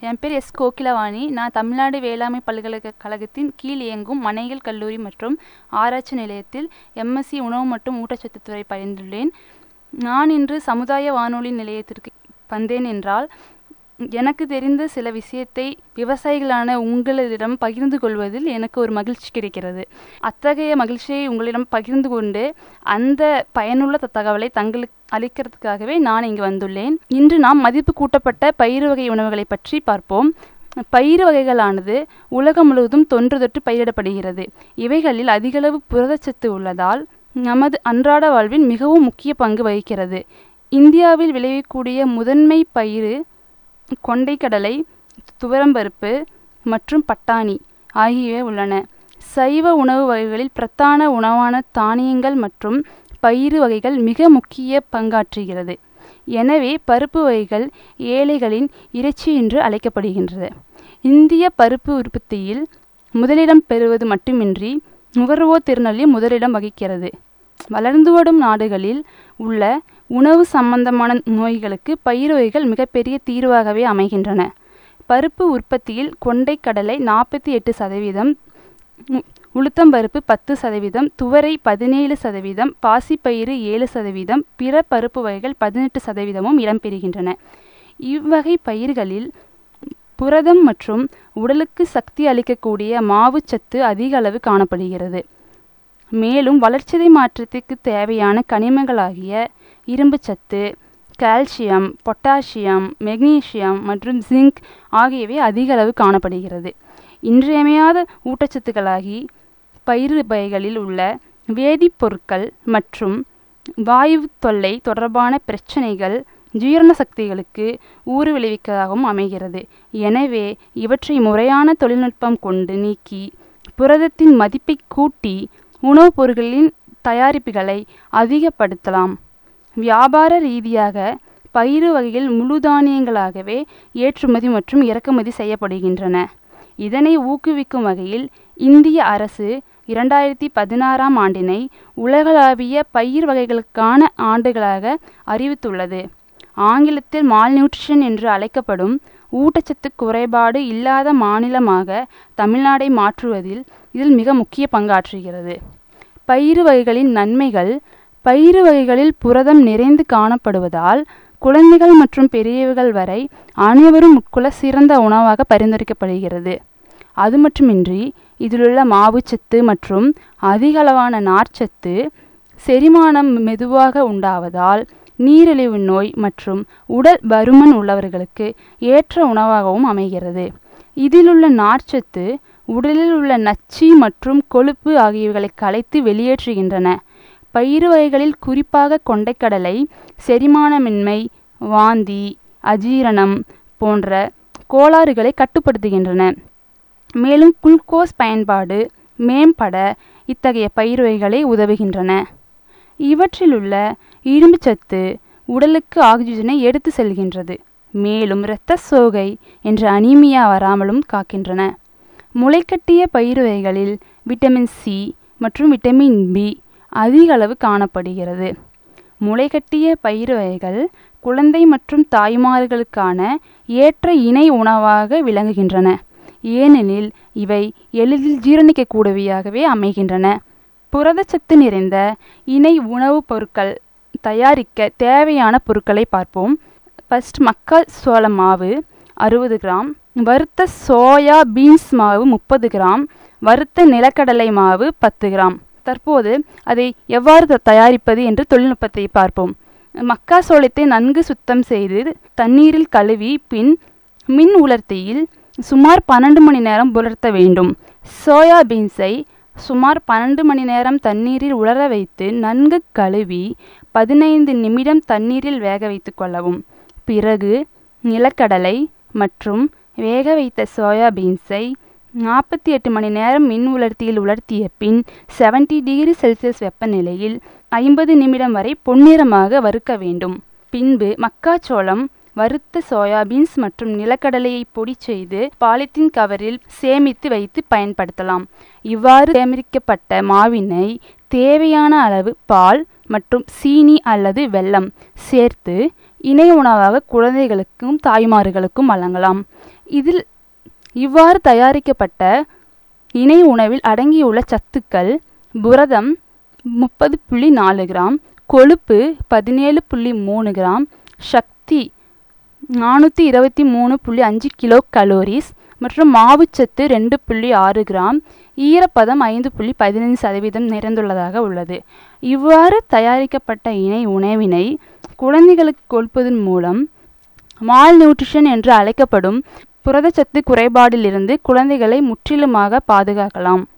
என் பேர் எஸ் கோகிலவாணி நான் தமிழ்நாடு வேளாண்மை பல்கலைக்கழகத்தின் கீழ் இயங்கும் மனைகள் கல்லூரி மற்றும் ஆராய்ச்சி நிலையத்தில் எம்எஸ்சி உணவு மற்றும் ஊட்டச்சத்து துறை பயின்றுள்ளேன் நான் இன்று சமுதாய வானொலி நிலையத்திற்கு வந்தேன் என்றால் எனக்கு தெரிந்த சில விஷயத்தை விவசாயிகளான உங்களிடம் பகிர்ந்து கொள்வதில் எனக்கு ஒரு மகிழ்ச்சி கிடைக்கிறது அத்தகைய மகிழ்ச்சியை உங்களிடம் பகிர்ந்து கொண்டு அந்த பயனுள்ள தகவலை தங்களுக்கு அளிக்கிறதுக்காகவே நான் இங்கு வந்துள்ளேன் இன்று நாம் மதிப்பு கூட்டப்பட்ட பயிறு வகை உணவுகளை பற்றி பார்ப்போம் பயிறு வகைகளானது உலகம் முழுவதும் தொன்று தொட்டு பயிரிடப்படுகிறது இவைகளில் அதிகளவு புரதச்சத்து உள்ளதால் நமது அன்றாட வாழ்வில் மிகவும் முக்கிய பங்கு வகிக்கிறது இந்தியாவில் விளையக்கூடிய முதன்மை பயிறு கொண்டைக்கடலை துவரம்பருப்பு மற்றும் பட்டாணி ஆகியவை உள்ளன சைவ உணவு வகைகளில் பிரதான உணவான தானியங்கள் மற்றும் பயிறு வகைகள் மிக முக்கிய பங்காற்றுகிறது எனவே பருப்பு வகைகள் ஏழைகளின் இறைச்சி என்று அழைக்கப்படுகின்றது இந்திய பருப்பு உற்பத்தியில் முதலிடம் பெறுவது மட்டுமின்றி நுகர்வோர் திறனில் முதலிடம் வகிக்கிறது வளர்ந்து வரும் நாடுகளில் உள்ள உணவு சம்பந்தமான நோய்களுக்கு பயிர் வகைகள் மிகப்பெரிய தீர்வாகவே அமைகின்றன பருப்பு உற்பத்தியில் கொண்டை கடலை நாற்பத்தி எட்டு சதவீதம் உளுத்தம்பருப்பு பத்து சதவீதம் துவரை பதினேழு சதவீதம் பாசிப்பயிறு ஏழு சதவீதம் பிற பருப்பு வகைகள் பதினெட்டு சதவீதமும் இடம்பெறுகின்றன இவ்வகை பயிர்களில் புரதம் மற்றும் உடலுக்கு சக்தி அளிக்கக்கூடிய மாவுச்சத்து அதிக அளவு காணப்படுகிறது மேலும் வளர்ச்சிதை மாற்றத்திற்கு தேவையான கனிமங்களாகிய இரும்புச்சத்து கால்சியம் பொட்டாசியம் மெக்னீசியம் மற்றும் ஜிங்க் ஆகியவை அதிக அளவு காணப்படுகிறது இன்றியமையாத ஊட்டச்சத்துக்களாகி பயிறு வகைகளில் உள்ள வேதிப்பொருட்கள் மற்றும் வாயு தொல்லை தொடர்பான பிரச்சனைகள் ஜீரண சக்திகளுக்கு ஊறு விளைவிக்கதாகவும் அமைகிறது எனவே இவற்றை முறையான தொழில்நுட்பம் கொண்டு நீக்கி புரதத்தின் மதிப்பை கூட்டி உணவுப் பொருட்களின் தயாரிப்புகளை அதிகப்படுத்தலாம் வியாபார ரீதியாக பயிறு வகைகள் முழு தானியங்களாகவே ஏற்றுமதி மற்றும் இறக்குமதி செய்யப்படுகின்றன இதனை ஊக்குவிக்கும் வகையில் இந்திய அரசு இரண்டாயிரத்தி பதினாறாம் ஆண்டினை உலகளாவிய பயிர் வகைகளுக்கான ஆண்டுகளாக அறிவித்துள்ளது ஆங்கிலத்தில் மால்நியூட்ரிஷன் என்று அழைக்கப்படும் ஊட்டச்சத்து குறைபாடு இல்லாத மாநிலமாக தமிழ்நாடை மாற்றுவதில் இதில் மிக முக்கிய பங்காற்றுகிறது பயிறு வகைகளின் நன்மைகள் பயிறு வகைகளில் புரதம் நிறைந்து காணப்படுவதால் குழந்தைகள் மற்றும் பெரியவர்கள் வரை அனைவரும் உட்கொள்ள சிறந்த உணவாக பரிந்துரைக்கப்படுகிறது அது மட்டுமின்றி இதிலுள்ள மாவுச்சத்து மற்றும் அதிகளவான நார்ச்சத்து செரிமானம் மெதுவாக உண்டாவதால் நீரிழிவு நோய் மற்றும் உடல் பருமன் உள்ளவர்களுக்கு ஏற்ற உணவாகவும் அமைகிறது இதிலுள்ள நார்ச்சத்து உடலில் உள்ள நச்சு மற்றும் கொழுப்பு ஆகியவைகளை கலைத்து வெளியேற்றுகின்றன பயிறு வகைகளில் குறிப்பாக கொண்டைக்கடலை செரிமானமின்மை வாந்தி அஜீரணம் போன்ற கோளாறுகளை கட்டுப்படுத்துகின்றன மேலும் குளுக்கோஸ் பயன்பாடு மேம்பட இத்தகைய பயிர் வகைகளை உதவுகின்றன இவற்றிலுள்ள இரும்புச்சத்து உடலுக்கு ஆக்சிஜனை எடுத்து செல்கின்றது மேலும் இரத்த சோகை என்ற அனீமியா வராமலும் காக்கின்றன முளைக்கட்டிய பயிர் வகைகளில் விட்டமின் சி மற்றும் விட்டமின் பி அதிக அளவு காணப்படுகிறது முளைகட்டிய பயிர் வகைகள் குழந்தை மற்றும் தாய்மார்களுக்கான ஏற்ற இணை உணவாக விளங்குகின்றன ஏனெனில் இவை எளிதில் ஜீரணிக்கக்கூடியவையாகவே அமைகின்றன புரதச்சத்து நிறைந்த இணை உணவுப் பொருட்கள் தயாரிக்க தேவையான பொருட்களை பார்ப்போம் ஃபஸ்ட் மக்கள் சோள மாவு அறுபது கிராம் வறுத்த சோயா பீன்ஸ் மாவு முப்பது கிராம் வறுத்த நிலக்கடலை மாவு பத்து கிராம் தற்போது அதை எவ்வாறு தயாரிப்பது என்று தொழில்நுட்பத்தை பார்ப்போம் மக்காசோளத்தை நன்கு சுத்தம் செய்து தண்ணீரில் கழுவி பின் மின் உலர்த்தியில் சுமார் பன்னெண்டு மணி நேரம் உலர்த்த வேண்டும் சோயா பீன்ஸை சுமார் பன்னெண்டு மணி நேரம் தண்ணீரில் உலர வைத்து நன்கு கழுவி பதினைந்து நிமிடம் தண்ணீரில் வேக வைத்து கொள்ளவும் பிறகு நிலக்கடலை மற்றும் வேக வைத்த சோயா பீன்ஸை நாற்பத்தி எட்டு மணி நேரம் மின் உலர்த்தியில் உலர்த்திய பின் செவன்டி டிகிரி செல்சியஸ் வெப்பநிலையில் ஐம்பது நிமிடம் வரை பொன்னிறமாக வறுக்க வேண்டும் பின்பு மக்காச்சோளம் வறுத்த சோயாபீன்ஸ் மற்றும் நிலக்கடலையை பொடி செய்து பாலித்தீன் கவரில் சேமித்து வைத்து பயன்படுத்தலாம் இவ்வாறு சேமிக்கப்பட்ட மாவினை தேவையான அளவு பால் மற்றும் சீனி அல்லது வெல்லம் சேர்த்து இணை உணவாக குழந்தைகளுக்கும் தாய்மார்களுக்கும் வழங்கலாம் இதில் இவ்வாறு தயாரிக்கப்பட்ட இணை உணவில் அடங்கியுள்ள சத்துக்கள் புரதம் முப்பது புள்ளி நாலு கிராம் கொழுப்பு பதினேழு புள்ளி மூணு கிராம் சக்தி நானூற்றி இருபத்தி மூணு புள்ளி அஞ்சு கிலோ கலோரிஸ் மற்றும் மாவுச்சத்து ரெண்டு புள்ளி ஆறு கிராம் ஈரப்பதம் ஐந்து புள்ளி பதினைந்து சதவீதம் நிறைந்துள்ளதாக உள்ளது இவ்வாறு தயாரிக்கப்பட்ட இணை உணவினை குழந்தைகளுக்கு கொடுப்பதன் மூலம் மால் நியூட்ரிஷன் என்று அழைக்கப்படும் புரதச்சத்து குறைபாடிலிருந்து குழந்தைகளை முற்றிலுமாக பாதுகாக்கலாம்